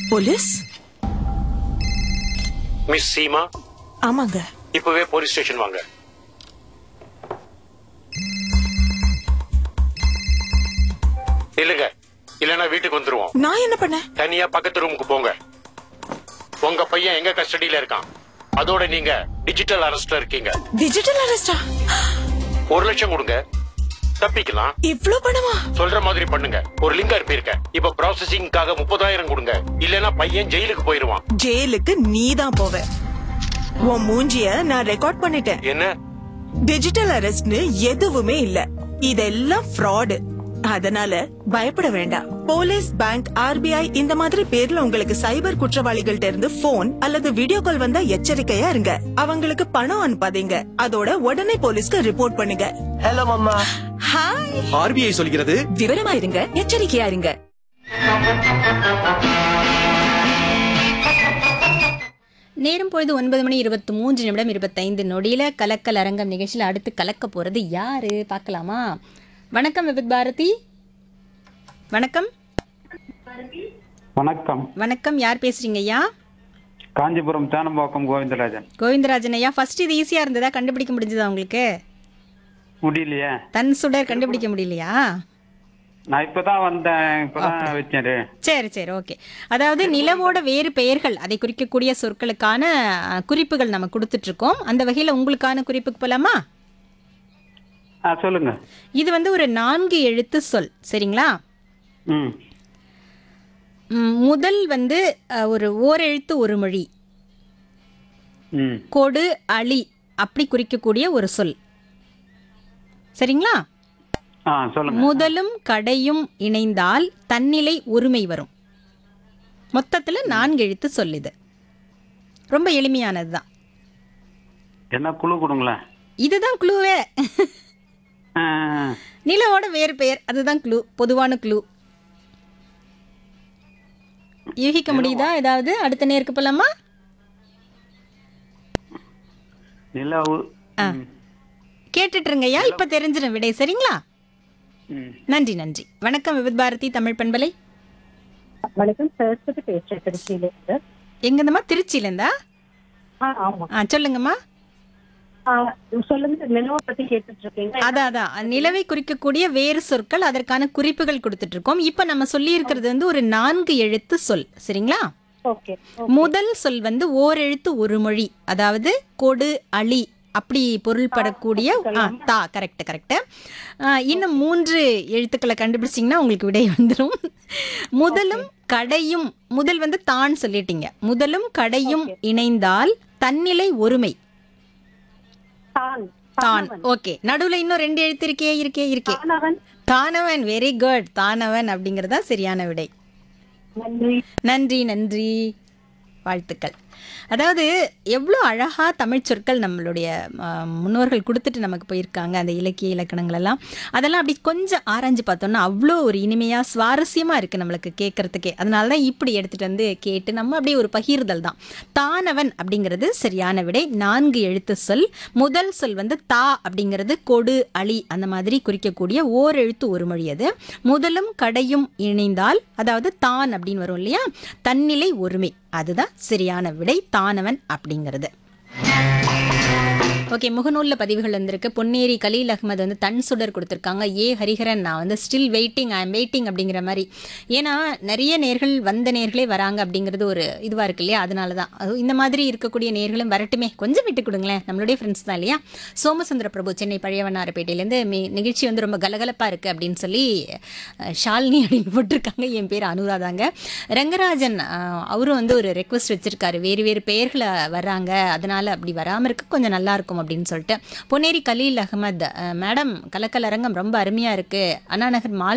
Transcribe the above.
Police miss Seema ஆமாங்க இப்பவே police station வாங்க இல்லங்க இல்லனா வீட்டுக்கு வந்துருவோம் நான் என்ன பண்ணேன் தனியா பக்கத்து ரூமுக்கு போங்க உங்க பையன் எங்க கஸ்டடியில இருக்கான் அதோட நீங்க டிஜிட்டல் அரெஸ்ட்ல இருக்கீங்க டிஜிட்டல் அரெஸ்டா ஒரு லட்சம் கொடுங்க தப்பிக்கலாம் இவ்ளோ பணமா சொல்ற மாதிரி பண்ணுங்க ஒரு லிங்க் அனுப்பியிருக்கேன் இப்ப ப்ராசஸிங்காக முப்பதாயிரம் கொடுங்க இல்லனா பையன் ஜெயிலுக்கு போயிருவான் ஜெயிலுக்கு நீ தான் போவ உன் மூஞ்சிய நான் ரெக்கார்ட் பண்ணிட்டேன் என்ன டிஜிட்டல் அரெஸ்ட்னு எதுவுமே இல்ல இதெல்லாம் ஃப்ராடு அதனால பயப்பட வேண்டாம் போலீஸ் பேங்க் ஆர்பிஐ இந்த மாதிரி பேர்ல உங்களுக்கு சைபர் குற்றவாளிகள்ட்ட இருந்து போன் அல்லது வீடியோ கால் வந்தா எச்சரிக்கையா இருங்க அவங்களுக்கு பணம் அனுப்பாதீங்க அதோட உடனே போலீஸ்க்கு ரிப்போர்ட் பண்ணுங்க ஹலோ மம்மா ஹாய் ஆர்பிஐ சொல்கிறது விவரமா இருங்க எச்சரிக்கையா இருங்க நேரம் பொழுது ஒன்பது மணி இருபத்தி மூன்று நிமிடம் இருபத்தைந்து நொடியில கலக்கல் அரங்கம் நிகழ்ச்சியில் அடுத்து கலக்க போறது யாரு பார்க்கலாமா வணக்கம் விபித் பாரதி வணக்கம் வணக்கம் வணக்கம் யார் பேசுறீங்க ஐயா காஞ்சிபுரம் தேனம்பாக்கம் கோவிந்தராஜன் கோவிந்தராஜன் ஐயா ஃபர்ஸ்ட் இது ஈஸியா இருந்ததா கண்டுபிடிக்க முடிஞ்சதா உங்களுக்கு முடியலையே தன் சுடர் கண்டுபிடிக்க முடியலையா நான் இப்பதான் வந்தேன் இப்பதான் வச்சேன் சரி சரி ஓகே அதாவது நிலவோட வேறு பெயர்கள் அதை குறிக்கக்கூடிய சொற்களுக்கான அஹ், குறிப்புகள் நம்ம கொடுத்துட்டு இருக்கோம் அந்த வகையில் உங்களுக்கான குறிப்புக்கு போலாமா ஆ சொல்லுங்க இது வந்து ஒரு நான்கு எழுத்து சொல் சரிங்களா ம் ம், முதல் வந்து அஹ், ஒரு ஓரெழுத்து ஒரு மொழி ம் கொடு அழி அப்படி குறிக்கக்கூடிய ஒரு சொல் சரிங்களா ஆ சொல்லுங்க முதலும் கடையும் இணைந்தால் தன்னிலை ஒருமை வரும் மொத்தத்தில் நான்கு எழுத்து சொல் இது ரொம்ப எளிமையானது தான் என்ன குழு கொடுங்களேன் இதுதான் க்ளூவே ஆ, நிலவோட வேறு பெயர் அதுதான் க்ளூ பொதுவான க்ளூ யூகிக்க முடியுதா ஏதாவது அடுத்த நேருக்கு போலாமா நிலவு ம், கேட்டுட்டு இருங்கய்யா இப்ப தெரிஞ்சிடும் விடை சரிங்களா ம். நன்றி நன்றி வணக்கம் விவித் பாரதி தமிழ் பண்பலை வணக்கம் சரஸ்வதி பேசுறேன் திருச்சியில இருந்து எங்கந்தம்மா திருச்சியில இருந்தா ஆ ஆமா ஆ சொல்லுங்கம்மா ஆ, சொல்லுங்க நிலவை பத்தி கேட்டுட்டு இருக்கீங்க அதான் அதான் நிலவை குறிக்கக்கூடிய வேறு சொற்கள் அதற்கான குறிப்புகள் கொடுத்துட்டு இருக்கோம் இப்ப நம்ம சொல்லி இருக்கிறது வந்து ஒரு நான்கு எழுத்து சொல் சரிங்களா ஓகே முதல் சொல் வந்து ஓரெழுத்து ஒரு மொழி அதாவது கொடு அழி அப்படி பொருள்படக்கூடிய ஆ, தா கரெக்ட் கரெக்ட் இன்னும் மூன்று எழுத்துக்களை கண்டுபிடிச்சிங்கன்னா உங்களுக்கு விடை வந்துடும் முதலும் கடையும் முதல் வந்து தான் சொல்லிட்டீங்க முதலும் கடையும் இணைந்தால் தன்னிலை ஒருமை தான் தான் ஓகே நடுவுல இன்னும் ரெண்டு எழுத்து இருக்கே இருக்கே இருக்கே தானவன் தானவன் வெரி குட் தானவன் அப்படிங்கறதா சரியான விடை நன்றி நன்றி நன்றி வாழ்த்துக்கள் அதாவது எவ்வளோ அழகா தமிழ் சொற்கள் நம்மளுடைய ஆ, முன்னோர்கள் கொடுத்துட்டு நமக்கு போயிருக்காங்க அந்த இலக்கிய இலக்கணங்கள் எல்லாம் அதெல்லாம் அப்படி கொஞ்சம் ஆராய்ஞ்சு பார்த்தோம்னா அவ்வளோ ஒரு இனிமையாக சுவாரஸ்யமாக இருக்குது நம்மளுக்கு கேட்கறதுக்கே அதனால தான் இப்படி எடுத்துகிட்டு வந்து கேட்டு நம்ம அப்படியே ஒரு பகிர்தல் தான் தானவன் அப்படிங்கிறது சரியான விடை நான்கு எழுத்து சொல் முதல் சொல் வந்து தா அப்படிங்கிறது கொடு அழி அந்த மாதிரி குறிக்கக்கூடிய ஓர் எழுத்து ஒரு மொழி அது முதலும் கடையும் இணைந்தால் அதாவது தான் அப்படின்னு வரும் இல்லையா தன்னிலை ஒருமை அதுதான் சரியான விடை தானவன் அப்படிங்கிறது ஓகே முகநூலில் பதிவுகள் வந்திருக்கு பொன்னேரி கலீல் அகமது வந்து தன் சுடர் கொடுத்துருக்காங்க ஏ ஹரிஹரன் நான் வந்து still waiting I am waiting அப்படிங்கிற மாதிரி ஏன்னா நிறைய நேர்கள் வந்த நேர்களே வராங்க அப்படிங்கிறது ஒரு இதுவாக இருக்கு இல்லையா அதனால தான் அது இந்த மாதிரி இருக்கக்கூடிய நேர்களும் வரட்டுமே கொஞ்சம் விட்டு கொடுங்களேன் நம்மளுடைய ஃப்ரெண்ட்ஸ் தான் இல்லையா சோமசுந்தர பிரபு சென்னை பழையவனாரப்பேட்டையிலேருந்து மி நிகழ்ச்சி வந்து ரொம்ப கலகலப்பாக இருக்குது அப்படின்னு சொல்லி அஹ், ஷாலினி அப்படின்னு போட்டிருக்காங்க என் பேர் அனுராதாங்க ரங்கராஜன் அஹ், அவரும் வந்து ஒரு ரெக்வஸ்ட் வச்சிருக்காரு வேறு வேறு பெயர்களை வர்றாங்க அதனால அப்படி வராமல் இருக்க கொஞ்சம் நல்லா இருக்கும் அப்படின்னு சொல்லிட்டு பொன்னேரி கலீல் அகமது அஹ், மேடம் கலக்கல் அரங்கம் ரொம்ப அருமையாக இருக்குது அண்ணா நகர் மால்